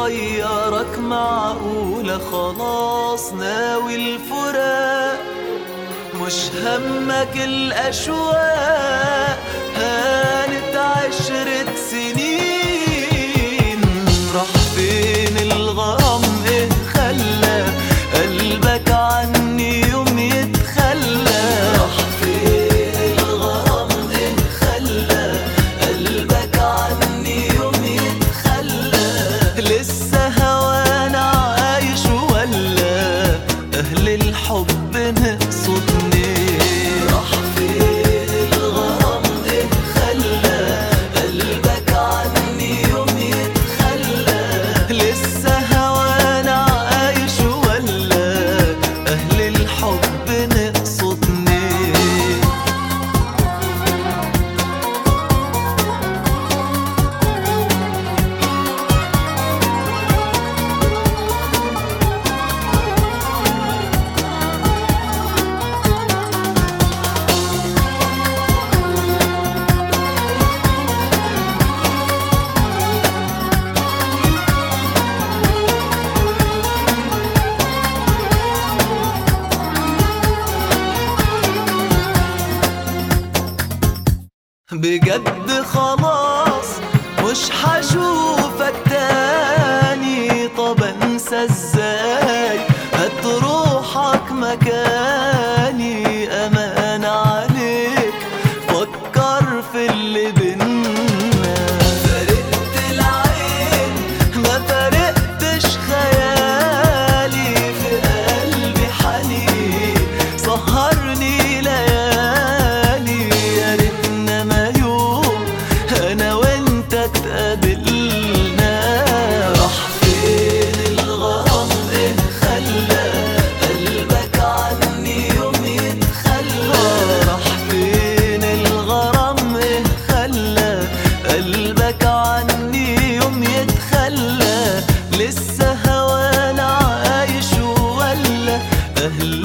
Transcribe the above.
غيرك معقولة خلاص ناوي الفراق مش همك الأشواق هانت عشرة سنين راح فين الغرام ايه خلى قلبك عني يوم يتخلى راح فين الغرام ايه خلى قلبك عني يوم يتخلى لسه هوانا عايش ولا اهل الحب نقصدني راح فين الغرام ايه خلى قلبك عني يوم يتخلى لسه هوانا عايش ولا اهل الحب نقصدني بجد خلاص مش هشوفك تاني طب انسى ازاي هتروحك مكاني امان عليك فكر في اللي بينا فرقت العين ما فرقتش خيالي في قلبي حنين سهرني ليالي يا ريتنا ما يوم انا وانت اتقابلنا راح فين الغرام ايه خلى قلبك عني يوم يتخلى راح فين الغرام ايه خلى قلبك عني يوم يتخلى لسه هوانا عايش ولا اهل